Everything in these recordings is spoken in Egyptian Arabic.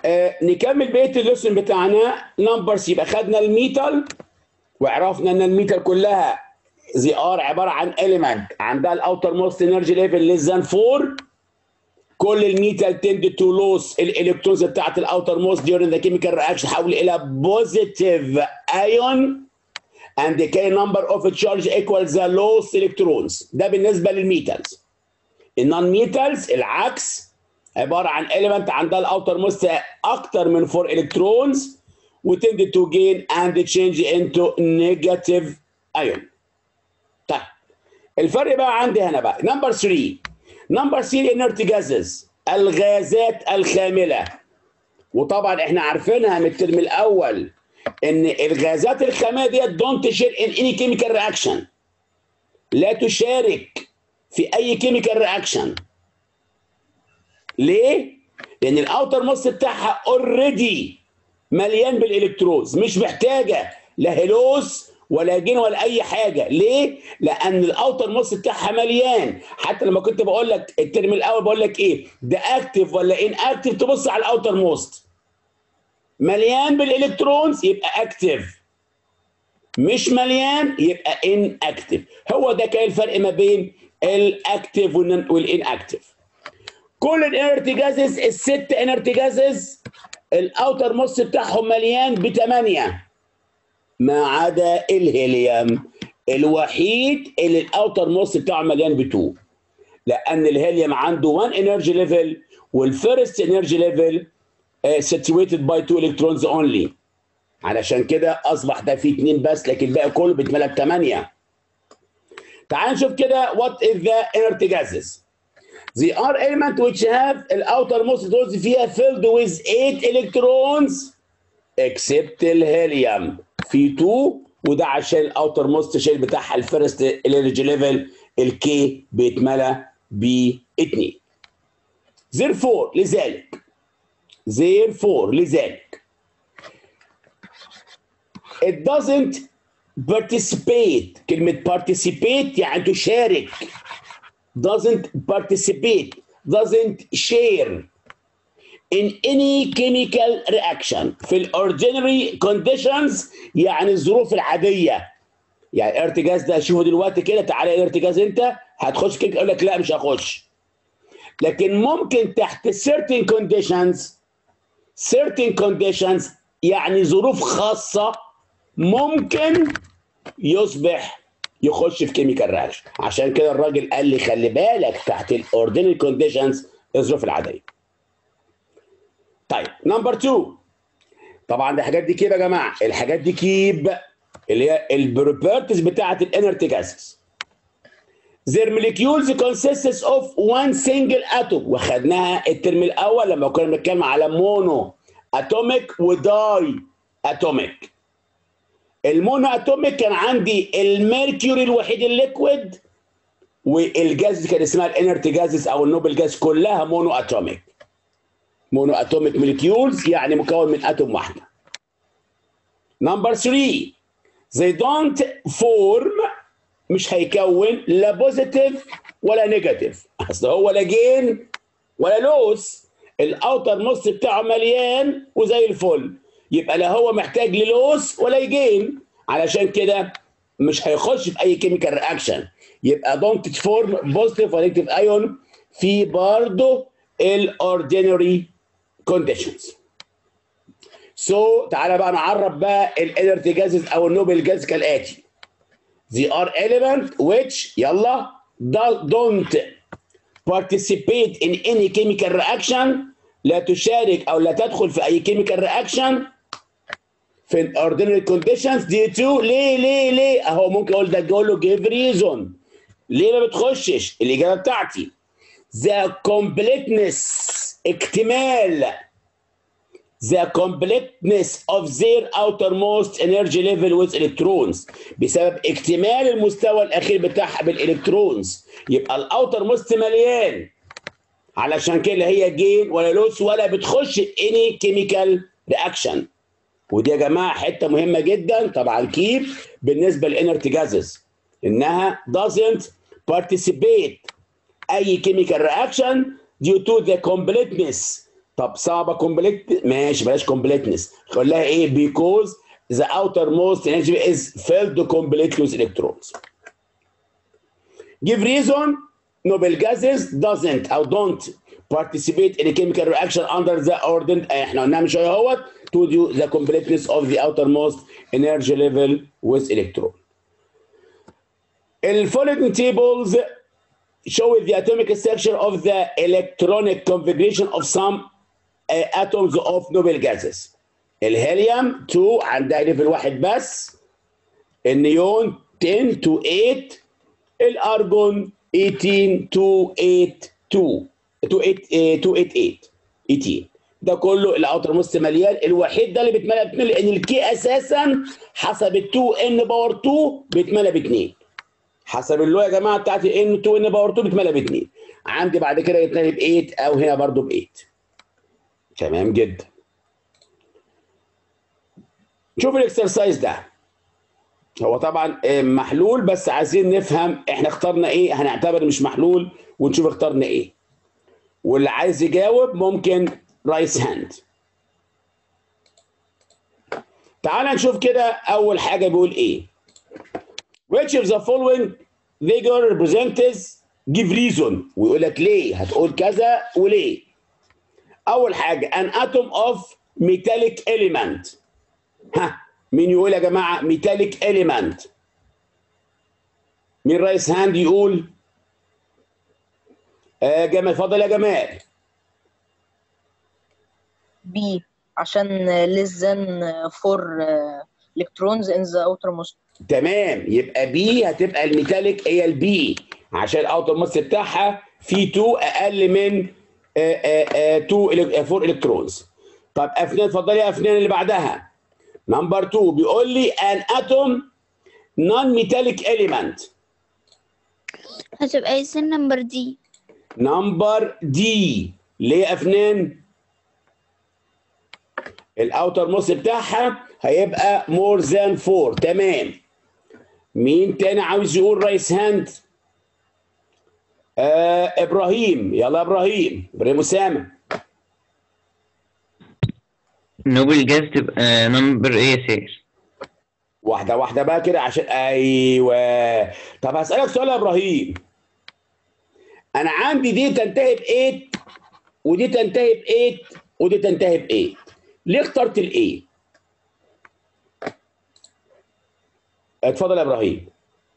آه نكمل بقيه الليسن بتاعنا نمبرز يبقى خدنا الميتال وعرفنا ان الميتال كلها زي ار عباره عن element عندها الاوتر موست انرجي ليفل ليس ذان 4 كل الميتال تند تو لوس الالكترونز بتاعت الاوتر موست during the chemical reaction تحول الى بوزيتيف ايون and the k number of charge equals the lost electrons ده بالنسبه للميتالز النون ميتالز العكس عباره عن element عندها الاوتر موست اكتر من 4 الكترونز وتند تو جين اند تشينج انتو نيجاتيف ايون طيب الفرق بقى عندي هنا بقى نمبر 3 نمبر 3 انرت جازز الغازات الخامله وطبعا احنا عارفينها من الترم الاول ان الغازات الخامله ديت دونت شير ان اني كيميكال رياكشن لا تشارك في اي كيميكال رياكشن ليه؟ لان الاوتر موست بتاعها اوريدي مليان بالالكترونز مش محتاجه لا هيلوس ولا جين ولا اي حاجه ليه لان الاوتر موست بتاعها مليان حتى لما كنت بقول لك الترم الاول بقول لك ايه ده اكتف ولا ان اكتف تبص على الاوتر موست مليان بالالكترونز يبقى اكتف مش مليان يبقى ان اكتف هو ده كان الفرق ما بين الاكتف والان اكتف كل الانرت جازز الست انرت جازز الاوتر موست بتاعهم مليان بثمانيه ما عدا الهيليوم الوحيد اللي الاوتر موست بتاعه مليان ب 2 لان الهيليوم عنده 1 انرجي ليفل والفيرست انرجي ليفل ساتوريتد باي 2 الكترونز اونلي علشان كده اصبح ده فيه اثنين بس لكن الباقي كله بيتملى بثمانيه تعال نشوف كده what is the inert gases They are elements which have outermost doors فيها filled with 8 electrons except الهيليوم في 2 وده عشان الاوتر موست شيل بتاعها الفيرست انرجي ليفل الكي بيتملى ب 2 therefore لذلك therefore لذلك it doesn't participate كلمة participate يعني تشارك doesn't participate doesn't share in any chemical reaction في الاوردينري conditions يعني الظروف العاديه يعني ارتجاز ده شوفه دلوقتي كده تعالى ارتجاز انت هتخش كده يقول لك لا مش هخش لكن ممكن تحت certain conditions certain conditions يعني ظروف خاصه ممكن يصبح يخش في كيميكال رياكشن عشان كده الراجل قال لي خلي بالك تحت الاوردينري كونديشنز الظروف العاديه طيب نمبر 2 طبعا الحاجات دي كيب يا جماعه الحاجات دي كيب اللي هي البروبرتيز بتاعه الانرت جاسز Their molecules consists of one single atom وخدناها الترم الاول لما كنا بنتكلم على مونو اتوميك وداي اتوميك المونو اتوميك كان عندي الميركوري الوحيد الليكويد والجاز كان اسمها الانرت جازز او النوبل جاز كلها مونو اتوميك مونو اتوميك موليكيولز يعني مكون من اتوم واحده نمبر 3 they don't form مش هيكون لا بوزيتيف ولا نيجاتيف اصل هو لا جين ولا لوس الاوتر نص بتاعه مليان وزي الفل يبقى لا هو محتاج للوس ولا يجين علشان كده مش هيخش في اي كيميكال رياكشن يبقى دونت فورم بوزيتيف ولا نيجاتيف ايون في برضه الاوردينري كونديشنز سو so, تعالى بقى نعرف بقى الانرت جازز او النوبل جاز كالاتي they are element which يلا don't participate in any chemical reaction لا تشارك او لا تدخل في اي chemical reaction في ordinary conditions due to ليه ليه ليه اهو ممكن اقول ده اقول له give reason ليه ما بتخشش الاجابه بتاعتي the completeness اكتمال the completeness of their outermost energy level with electrons بسبب اكتمال المستوى الاخير بتاعها بالالكترونز يبقى الاوتر موست مليان علشان كده هي جين ولا لوس ولا بتخش اني كيميكال رياكشن ودي يا جماعه حته مهمه جدا طبعا كيب بالنسبه للانرت جازز انها doesn't participate اي chemical reaction due to the completeness طب صعبه كومبليت ماشي بلاش كومبليتنس قول لها ايه because the outermost energy is filled completely with electrons give reason noble gases doesn't or don't participate in a chemical reaction under the ordinate احنا قلناها من شويه اهوت to do the completeness of the outermost energy level with electron The following tables show the atomic structure of the electronic configuration of some uh, atoms of noble gases. الهيليوم 2 عندها ليفل واحد بس النيون 10 to 8 الارجون 18 to 8 2 to 8 eh, to 8 8 18 ده كله الاوتر موست مليان الوحيد ده اللي بيتملى ب 2 لان الكي اساسا حسب ال 2 ان باور 2 بيتملى ب 2 حسب اللو يا جماعه بتاعت ان 2 ان باور 2 بتملى ب 2 عندي بعد كده يتملى ب 8 او هنا برضو ب 8 تمام جدا شوف الاكسرسايز ده هو طبعا آه، محلول بس عايزين نفهم احنا اخترنا ايه هنعتبر مش محلول ونشوف اخترنا ايه واللي عايز يجاوب ممكن رايس هاند تعال نشوف كده اول حاجه بيقول ايه which of the following figure represents give reason ويقول لك ليه هتقول كذا وليه اول حاجه an atom of metallic element ها مين يقول يا جماعه metallic element مين رايس هاند يقول آه جمال اتفضل يا جمال B عشان less than 4 electrons in the outermost تمام يبقى بي هتبقى الميتاليك هي البي عشان الاوتر ماس بتاعها في 2 اقل من 2 4 الكترونز طب افنان اتفضلي يا افنان اللي بعدها نمبر 2 بيقول لي ان اتوم نون ميتاليك اليمنت هتبقى يسن نمبر دي نمبر دي ليه يا افنان الاوتر موس بتاعها هيبقى مور ذان 4 تمام مين تاني عاوز يقول رايس هاند آه ابراهيم يلا يا ابراهيم ابراهيم اسامه نوبل جاز تبقى نمبر ايه يا سير واحده واحده بقى كده عشان ايوه طب هسالك سؤال يا ابراهيم انا عندي دي تنتهي ب 8 ودي تنتهي ب 8 ودي تنتهي ب 8 ليه اخترت الايه اتفضل يا ابراهيم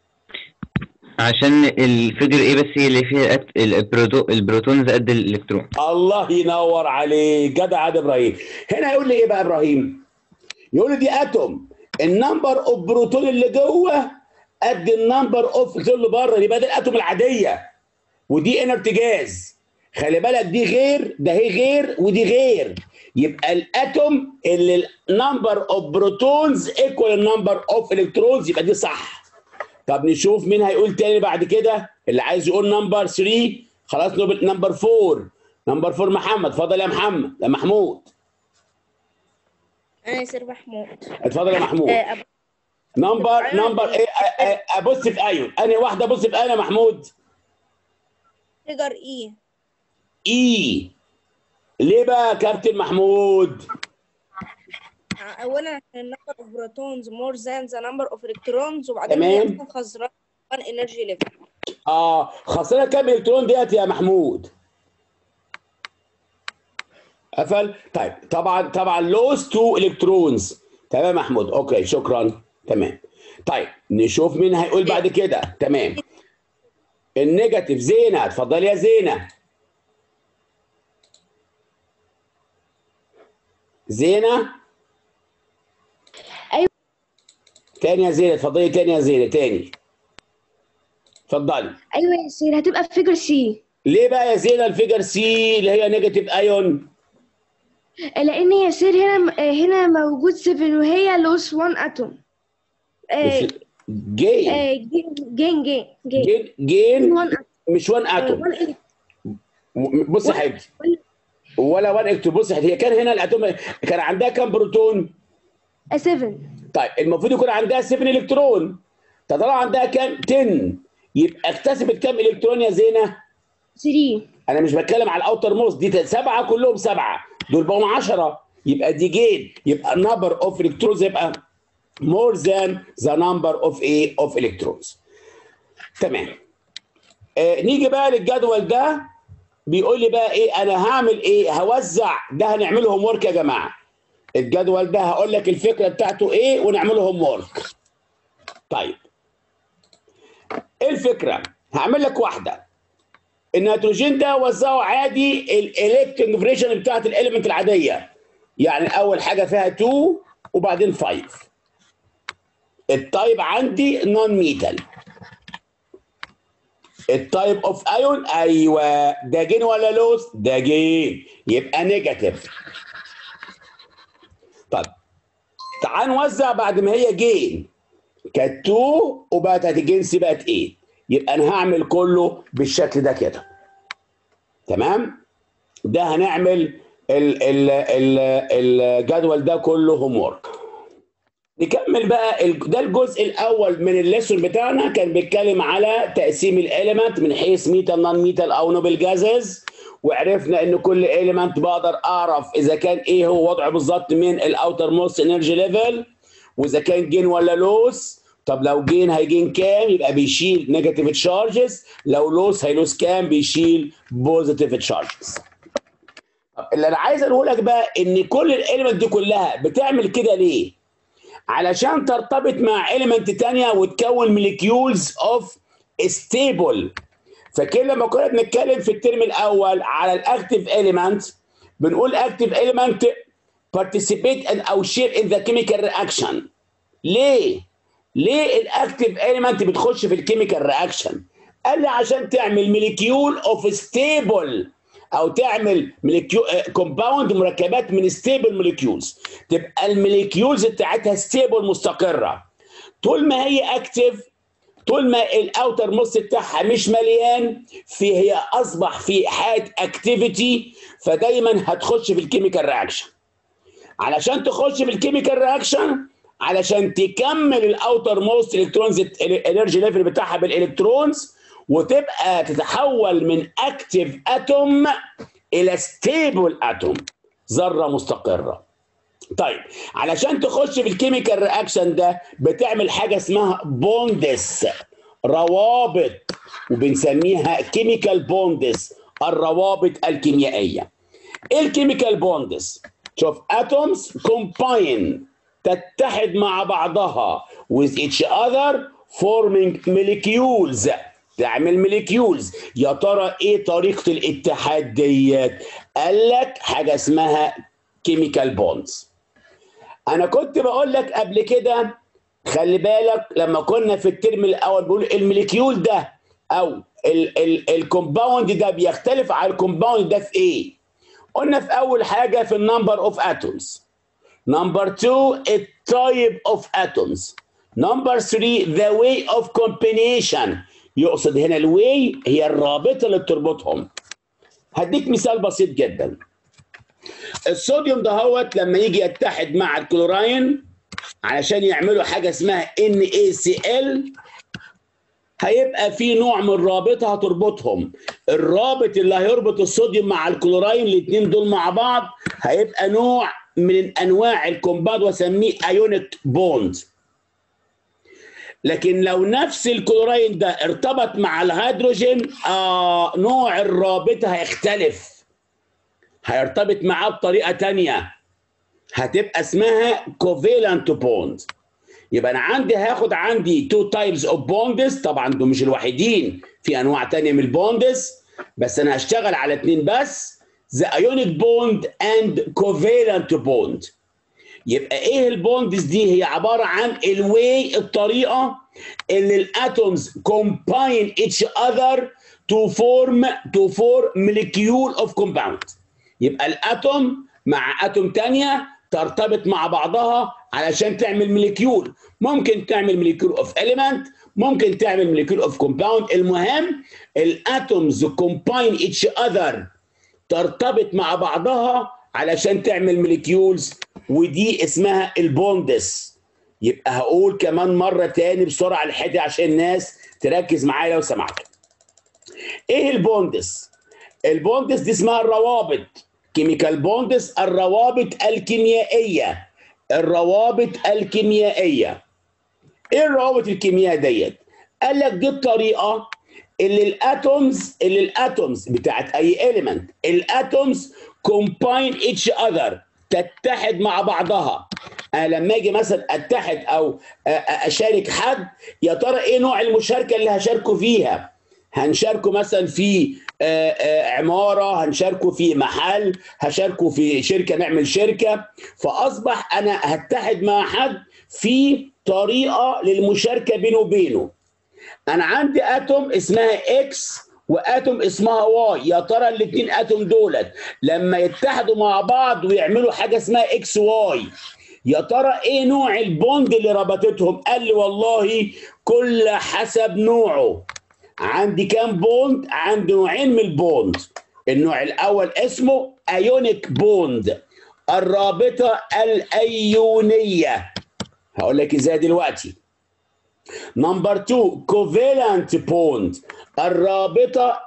عشان الفيجر ايه بس هي اللي فيها أت- البروتو- البروتونز قد الالكترون الله ينور عليك جدع عاد ابراهيم هنا هيقول لي ايه بقى ابراهيم يقول لي دي اتوم النمبر اوف بروتون اللي جوه قد النمبر اوف الكترون اللي بره يبقى ده الاتوم العاديه ودي انرت جاز خلي بالك دي غير ده هي غير ودي غير يبقى الاتوم اللي النمبر اوف بروتونز ايكوال النمبر اوف الكترونز يبقى دي صح طب نشوف مين هيقول تاني بعد كده اللي عايز يقول نمبر 3 خلاص نوبل نمبر 4 نمبر 4 محمد اتفضل يا محمد يا محمود انا ياسر محمود اتفضل يا محمود نمبر نمبر ايه أ- أ- ابص في ايون انهي واحده ابص في انا محمود فيجر اي اي ليه بقى يا كابتن محمود اولا النمبر اوف بروتونز مور ذان ذا نمبر اوف الكترونز وبعدين تمام. هي خسران انرجي ليفل اه خسرنا كام الكترون ديت يا محمود قفل طيب طبعا طبعا لوز تو الكترونز تمام يا محمود اوكي شكرا تمام طيب نشوف مين هيقول بعد كده تمام النيجاتيف زينه اتفضلي يا زينه زينه أيوة. تاني يا زينه اتفضلي تاني يا زينه تاني اتفضلي ايوه يا سير هتبقى في فيجر سي ليه بقى يا زينه الفيجر سي اللي هي نيجاتيف ايون لان يا سير هنا هنا موجود 7 وهي لوس 1 اتوم مش جين جين جين جين جين جين جين 1 اتوم مش 1 اتوم بص يا حبيبتي ولا 1 الكترون بص يا حبيبتي هي كان هنا الاتوم كان عندها كام بروتون 7 طيب المفروض يكون عندها 7 الكترون طب طلع عندها كام 10 يبقى اكتسبت كام الكترون يا زينه 3 انا مش بتكلم على الاوتر موست دي سبعه كلهم سبعه دول بقوا 10 يبقى دي جين يبقى number of electrons يبقى more than the number of a of electrons تمام آه نيجي بقى للجدول ده بيقول لي بقى ايه انا هعمل ايه هوزع ده هنعمله هوم ورك يا جماعه الجدول ده هقول لك الفكره بتاعته ايه ونعمله هوم ورك طيب ايه الفكره هعمل لك واحده النيتروجين ده وزعه عادي الالكترون كونفريشن بتاعت الاليمنت العاديه يعني اول حاجه فيها 2 وبعدين 5 التايب عندي نون ميتال التايب اوف ايون ايوه ده جين ولا لوس ده جين يبقى نيجاتيف طب تعال نوزع بعد ما هي جين كانت 2 وبقت الجنس بقت 8 يبقى انا هعمل كله بالشكل ده كده تمام ده هنعمل ال ال ال الجدول ده كله هوم ورك نكمل بقى ال- ده الجزء الاول من الليسون بتاعنا كان بيتكلم على تقسيم الاليمنت من حيث ميتال نون ميتال او نوبل جازز وعرفنا ان كل اليمنت بقدر اعرف اذا كان ايه هو وضعه بالظبط من الاوتر موست انرجي ليفل واذا كان جين ولا لوس طب لو جين هيجين كام يبقى بيشيل نيجاتيف تشارجز لو لوس هيلوس كام بيشيل بوزيتيف تشارجز طب اللي انا عايز اقوله لك بقى ان كل الاليمنت دي كلها بتعمل كده ليه علشان ترتبط مع اليمنت تانية وتكون موليكيولز اوف ستيبل فكده لما كنا بنتكلم في الترم الاول على الاكتيف اليمنت بنقول اكتيف اليمنت participate and او share in the chemical reaction ليه؟ ليه الاكتيف اليمنت بتخش في الكيميكال رياكشن؟ قال لي عشان تعمل موليكيول اوف ستيبل او تعمل كومباوند مركبات من ستيبل موليكيولز تبقى الموليكيولز بتاعتها ستيبل مستقره طول ما هي اكتيف طول ما الاوتر موست بتاعها مش مليان في هي اصبح في حاله اكتيفيتي فدايما هتخش في الكيميكال رياكشن علشان تخش في الكيميكال رياكشن علشان تكمل الاوتر موست الكترونز الانرجي ليفل بتاعها بالالكترونز وتبقى تتحول من اكتيف اتوم الى ستيبل اتوم ذره مستقره طيب علشان تخش في الكيميكال رياكشن ده بتعمل حاجه اسمها بوندس روابط وبنسميها كيميكال بوندس الروابط الكيميائيه ايه الكيميكال بوندس شوف اتومز كومباين تتحد مع بعضها with each other forming molecules تعمل موليكيولز يا ترى ايه طريقه الاتحاد ديت قال لك حاجه اسمها كيميكال بوندز انا كنت بقول لك قبل كده خلي بالك لما كنا في الترم الاول بقول الموليكيول ده او الكومباوند ده بيختلف عن الكومباوند ده في ايه قلنا في اول حاجه في النمبر اوف اتومز نمبر 2 التايب اوف اتومز نمبر 3 ذا واي اوف كومبينيشن يقصد هنا الواي هي الرابطه اللي بتربطهم هديك مثال بسيط جدا الصوديوم دهوت لما يجي يتحد مع الكلوراين علشان يعملوا حاجه اسمها NaCl هيبقى في نوع من الرابطه هتربطهم الرابط اللي هيربط الصوديوم مع الكلوراين الاثنين دول مع بعض هيبقى نوع من انواع الكومباوند واسميه ايونيك بوند لكن لو نفس الكلوراين ده ارتبط مع الهيدروجين آه نوع الرابطه هيختلف هيرتبط معاه بطريقه تانية هتبقى اسمها كوفيلانت بوند يبقى انا عندي هاخد عندي تو تايبس اوف بوندز طبعا دول مش الوحيدين في انواع تانية من البوندز بس انا هشتغل على اتنين بس ذا ايونيك بوند اند كوفيلانت بوند يبقى ايه البوندز دي هي عباره عن الواي الطريقه اللي الاتومز كومباين اتش اذر تو فورم تو فور موليكيول اوف كومباوند يبقى الاتوم مع اتوم تانية ترتبط مع بعضها علشان تعمل موليكيول ممكن تعمل موليكيول اوف اليمنت ممكن تعمل موليكيول اوف كومباوند المهم الاتومز كومباين اتش اذر ترتبط مع بعضها علشان تعمل موليكيولز ودي اسمها البوندس يبقى هقول كمان مرة تاني بسرعة الحتة عشان الناس تركز معايا لو سمحت ايه البوندس البوندس دي اسمها الروابط كيميكال بوندس الروابط الكيميائيه الروابط الكيميائيه ايه الروابط الكيميائيه ديت قال لك دي الطريقه اللي الاتومز اللي الاتومز بتاعت اي اليمنت الاتومز كومباين اتش اذر تتحد مع بعضها انا لما اجي مثلا اتحد او أ- أ- اشارك حد يا ترى ايه نوع المشاركه اللي هشاركه فيها هنشاركه مثلا في آه، آه، عماره هنشاركه في محل هشاركه في شركه نعمل شركه فاصبح انا هتحد مع حد في طريقه للمشاركه بينه وبينه انا عندي اتوم اسمها اكس واتوم اسمها واي يا ترى الاثنين اتوم دولت لما يتحدوا مع بعض ويعملوا حاجه اسمها اكس واي يا ترى ايه نوع البوند اللي ربطتهم قال لي والله كل حسب نوعه عندي كام بوند عندي نوعين من البوند النوع الاول اسمه ايونيك بوند الرابطه الايونيه هقول لك ازاي دلوقتي نمبر 2 كوفالنت بوند الرابطه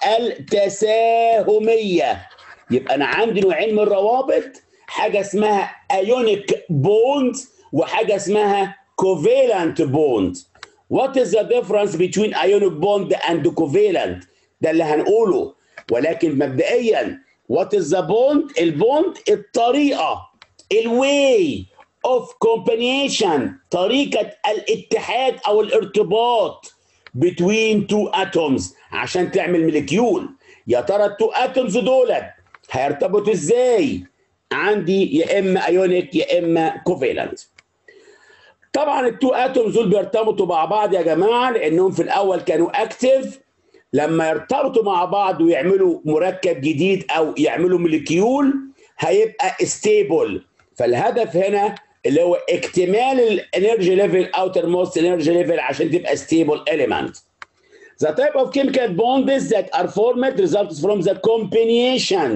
التساهميه يبقى انا عندي نوعين من الروابط حاجه اسمها ايونيك بوند وحاجه اسمها covalent bond what is the difference between ionic bond and covalent ده اللي هنقوله ولكن مبدئيا what is the bond البوند الطريقه الواي of combination طريقه الاتحاد او الارتباط between two atoms عشان تعمل موليكيول يا ترى التو اتومز دولت هيرتبطوا ازاي عندي يا اما ايونيك يا اما كوفالنت طبعا التو اتومز دول بيرتبطوا مع بعض يا جماعه لانهم في الاول كانوا اكتف لما يرتبطوا مع بعض ويعملوا مركب جديد او يعملوا موليكيول هيبقى ستيبل فالهدف هنا اللي هو اكتمال الانرجي ليفل اوتر موست انرجي ليفل عشان تبقى ستيبل element The type of chemical bonds that are formed results from the combination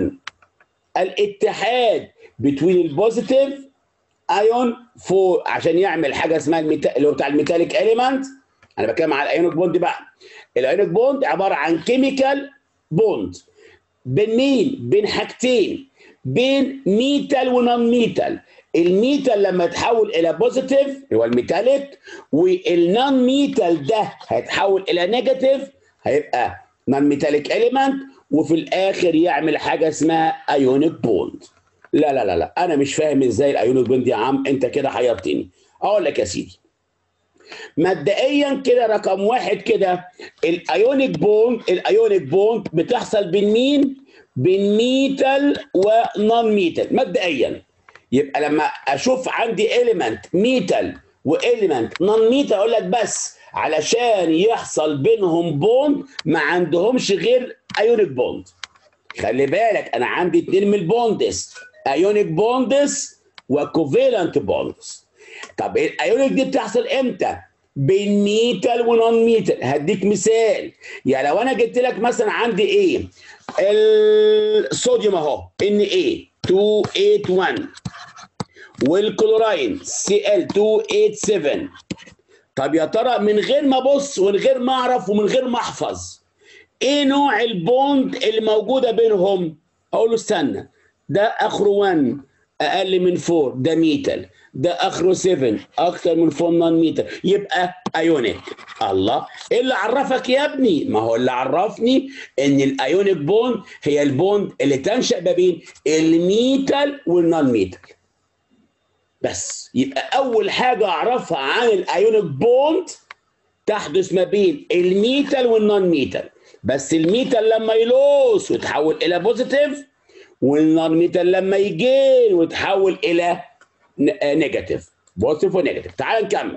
الاتحاد between البوزيتيف ايون فور عشان يعمل حاجه اسمها الميتا... اللي هو بتاع الميتاليك اليمنت انا بتكلم على الايونيك بوند بقى الايونيك بوند عباره عن كيميكال بوند بين مين؟ بين حاجتين بين ميتال ونون ميتال الميتال لما يتحول الى بوزيتيف اللي هو الميتاليك والنون ميتال ده هيتحول الى نيجاتيف هيبقى نون ميتاليك اليمنت وفي الاخر يعمل حاجه اسمها ايونيك بوند لا لا لا لا انا مش فاهم ازاي الايونيك بوند يا عم انت كده حيرتني اقول لك يا سيدي مبدئيا كده رقم واحد كده الايونيك بوند الايونيك بوند بتحصل بين مين؟ بين ميتال ونون ميتال مبدئيا يبقى لما اشوف عندي اليمنت ميتال واليمنت نون ميتال اقول لك بس علشان يحصل بينهم بوند ما عندهمش غير ايونيك بوند خلي بالك انا عندي اتنين من البوندس ايونيك بوندس وكوفالنت بوندس طب الايونيك دي بتحصل امتى؟ بين ميتال ونون ميتال هديك مثال يعني لو انا جبت لك مثلا عندي ايه الصوديوم اهو ان ايه 281 والكلوراين سي ال 287 طب يا ترى من غير ما ابص ومن غير ما اعرف ومن غير ما احفظ ايه نوع البوند اللي موجوده بينهم اقول له استنى ده اخره 1 اقل من 4 ده ميتال ده اخره 7 اكتر من 4 نون ميتال يبقى ايونيك الله ايه اللي عرفك يا ابني ما هو اللي عرفني ان الايونيك بوند هي البوند اللي تنشا ما بين الميتال والنون ميتال بس يبقى اول حاجه اعرفها عن الايونيك بوند تحدث ما بين الميتال والنون ميتال بس الميتال لما يلوس ويتحول الى بوزيتيف والنون ميتال لما يجين ويتحول الى نيجاتيف بوزيتيف ونيجاتيف تعال نكمل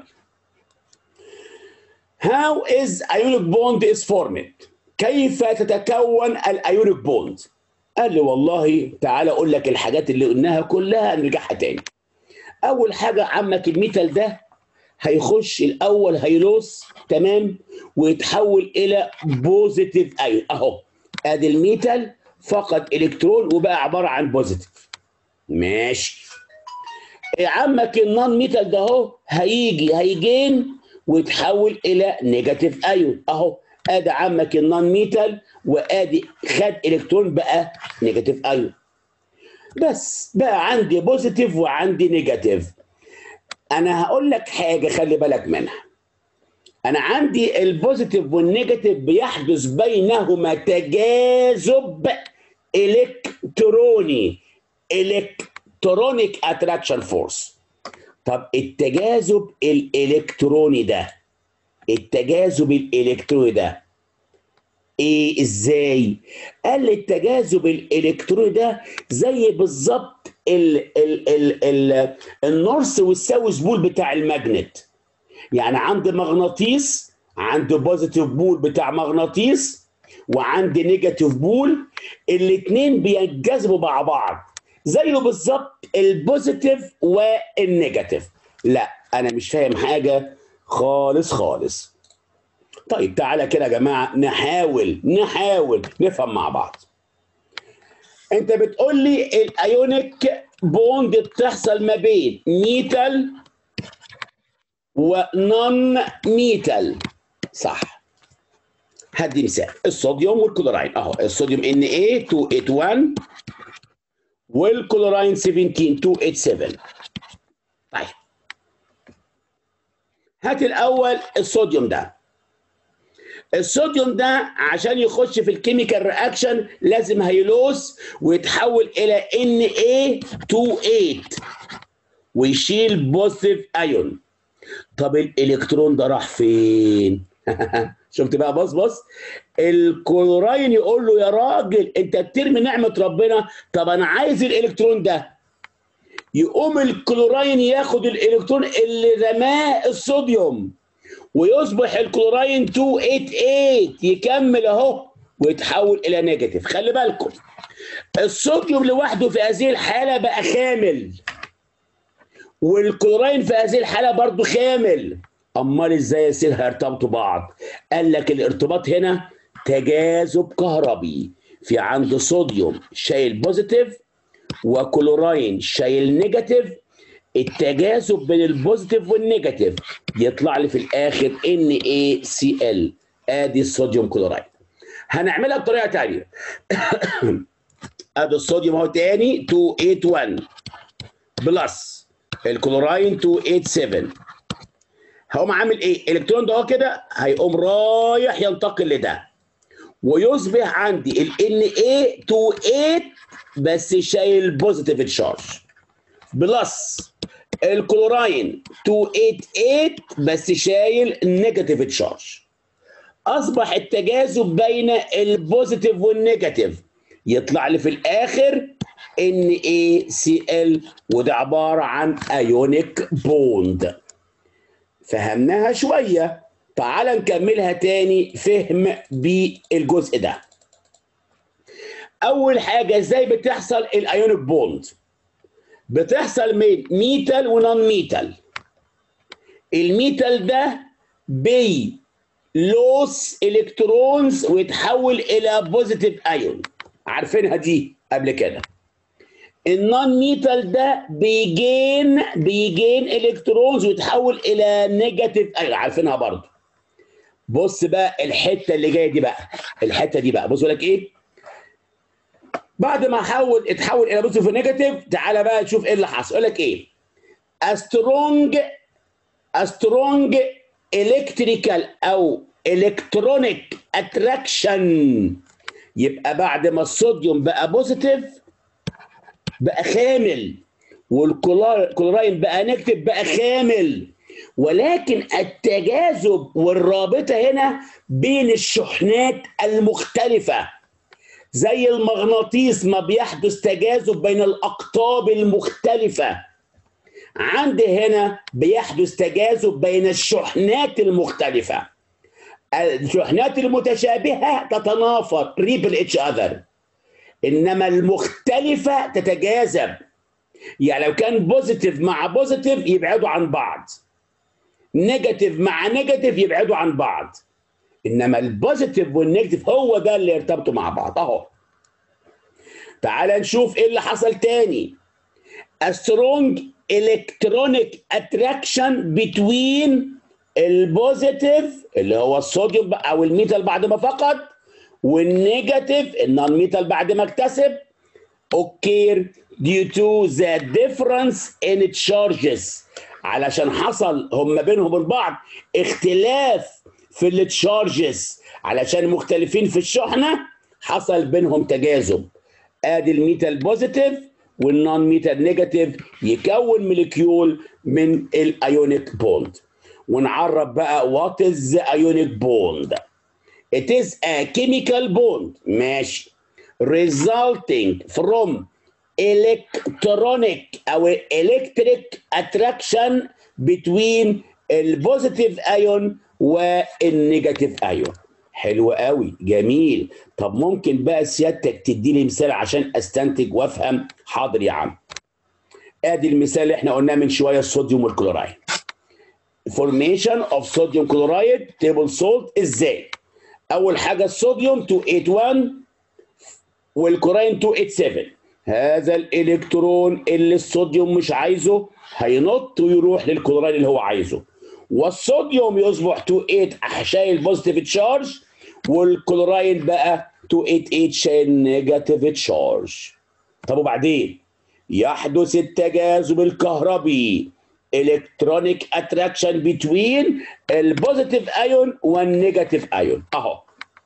How is ionic bond is formed كيف تتكون الايونيك بوند قال لي والله تعال اقول لك الحاجات اللي قلناها كلها نرجعها تاني اول حاجه عمك الميتال ده هيخش الاول هيلوس تمام ويتحول الى بوزيتيف ايون اهو ادي الميتال فقد الكترون وبقى عباره عن بوزيتيف ماشي عمك النون ميتال ده اهو هيجي هيجين ويتحول الى نيجاتيف ايون اهو ادي عمك النون ميتال وادي خد الكترون بقى نيجاتيف ايون بس بقى عندي بوزيتيف وعندي نيجاتيف انا هقول لك حاجه خلي بالك منها انا عندي البوزيتيف والنيجاتيف بيحدث بينهما تجاذب الكتروني الكترونيك اتراكشن فورس طب التجاذب الالكتروني ده التجاذب الالكتروني ده ايه ازاي قال لي التجاذب الالكتروني ده زي بالظبط ال ال ال ال النورث والساوث بول بتاع الماجنت يعني عندي مغناطيس عندي بوزيتيف بول بتاع مغناطيس وعندي نيجاتيف بول الاثنين بينجذبوا مع بعض زيه بالظبط البوزيتيف والنيجاتيف لا انا مش فاهم حاجه خالص خالص طيب تعالى كده يا جماعه نحاول نحاول نفهم مع بعض انت بتقول لي الايونيك بوند بتحصل ما بين ميتال ونون ميتال صح هدي مثال الصوديوم والكلوراين اهو الصوديوم ان اي 281 والكلوراين 17 287 طيب هات الاول الصوديوم ده الصوديوم ده عشان يخش في الكيميكال رياكشن لازم هيلوس ويتحول الى ان اي 28 ويشيل بوزيتيف ايون طب الالكترون ده راح فين شفت بقى بص بص الكلوراين يقول له يا راجل انت بترمي نعمه ربنا طب انا عايز الالكترون ده يقوم الكلوراين ياخد الالكترون اللي رماه الصوديوم ويصبح الكلوراين 288 يكمل اهو ويتحول الى نيجاتيف خلي بالكم الصوديوم لوحده في هذه الحاله بقى خامل والكلوراين في هذه الحاله برضو خامل امال ازاي يصير هيرتبطوا بعض قال لك الارتباط هنا تجاذب كهربي في عند صوديوم شايل بوزيتيف وكلوراين شايل نيجاتيف التجاذب بين البوزيتيف والنيجاتيف يطلع لي في الاخر ان اي سي ال ادي الصوديوم كلورايد هنعملها بطريقه ثانيه ادي الصوديوم اهو تاني 281 بلس الكلوراين 287 هقوم عامل ايه؟ الالكترون ده اهو كده هيقوم رايح ينتقل لده ويصبح عندي ال Na 28 بس شايل بوزيتيف تشارج بلس الكلوراين 288 بس شايل نيجاتيف تشارج اصبح التجاذب بين البوزيتيف والنيجاتيف يطلع لي في الاخر ان اي سي ال وده عباره عن ايونيك بوند فهمناها شويه تعال نكملها تاني فهم بالجزء ده اول حاجه ازاي بتحصل الايونيك بوند بتحصل من ميتال ونون ميتال الميتال ده بي لوس الكترونز ويتحول الى بوزيتيف ايون عارفينها دي قبل كده النون ميتال ده بيجين بيجين الكترونز ويتحول الى نيجاتيف ايون عارفينها برضو بص بقى الحته اللي جايه دي بقى الحته دي بقى بص لك ايه بعد ما حول اتحول الى بوزيتيف ونيجاتيف تعالى بقى تشوف ايه اللي حصل يقول لك ايه سترونج سترونج الكتريكال او الكترونيك اتراكشن يبقى بعد ما الصوديوم بقى بوزيتيف بقى خامل والكلوراين بقى نيجاتيف بقى خامل ولكن التجاذب والرابطه هنا بين الشحنات المختلفه زي المغناطيس ما بيحدث تجاذب بين الاقطاب المختلفه عندي هنا بيحدث تجاذب بين الشحنات المختلفه الشحنات المتشابهه تتنافر ريبل اتش اذر انما المختلفه تتجاذب يعني لو كان بوزيتيف مع بوزيتيف يبعدوا عن بعض نيجاتيف مع نيجاتيف يبعدوا عن بعض انما البوزيتيف والنيجاتيف هو ده اللي يرتبطوا مع بعض اهو تعال نشوف ايه اللي حصل تاني a strong electronic attraction between البوزيتيف اللي هو الصوديوم او الميتال بعد ما فقد والنيجاتيف النون ميتال بعد ما اكتسب occur due to the difference in charges علشان حصل هم بينهم وبين بعض اختلاف في التشارجز علشان مختلفين في الشحنه حصل بينهم تجاذب ادي الميتال بوزيتيف والنون ميتال نيجاتيف يكون موليكيول من الايونيك بوند ونعرف بقى وات از ذا ايونيك بوند It is a chemical bond ماشي resulting from electronic أو electric attraction between البوزيتيف ايون والنيجاتيف ايون حلو قوي جميل طب ممكن بقى سيادتك تدي لي مثال عشان استنتج وافهم حاضر يا عم ادي المثال اللي احنا قلناه من شويه الصوديوم والكلورايد formation of sodium chloride table salt ازاي اول حاجه الصوديوم 281 والكلوراين 287 هذا الالكترون اللي الصوديوم مش عايزه هينط ويروح للكلوراين اللي هو عايزه والصوديوم يصبح 28 شايل بوزيتيف تشارج والكلوراين بقى 288 شايل نيجاتيف تشارج طب وبعدين يحدث التجاذب الكهربي electronic attraction between البوزيتيف ايون والنيجاتيف ايون اهو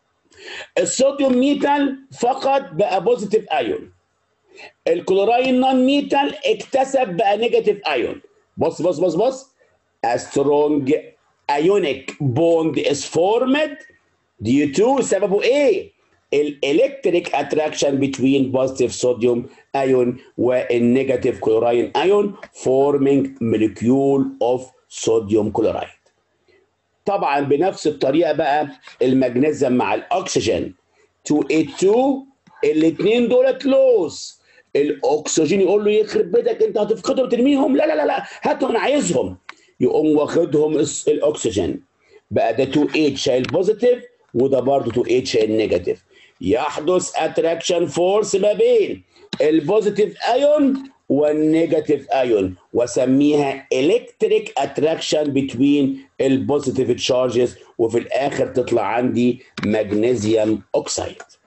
الصوديوم ميتال فقط بقى بوزيتيف ايون الكلوراين نون ميتال اكتسب بقى نيجاتيف ايون بص بص بص بص a strong ionic bond is formed due to سببه ايه الالكتريك اتراكشن بين بوزيتيف صوديوم ايون والنيجاتيف كلوراين ايون forming molecule of sodium chloride طبعا بنفس الطريقه بقى المغنيسيوم مع الاكسجين 282 الاثنين دول كلوز الاكسجين يقول له يخرب بيتك انت هتفقدهم ترميهم لا لا لا لا هاتهم انا عايزهم يقوم واخدهم الس- الاكسجين بقى ده 2 اتش شايل بوزيتيف وده برضه 2 اتش شايل نيجاتيف يحدث اتراكشن فورس ما بين البوزيتيف ايون والنيجاتيف ايون وسميها الكتريك اتراكشن بتوين البوزيتيف تشارجز وفي الاخر تطلع عندي مغنيسيوم اوكسايد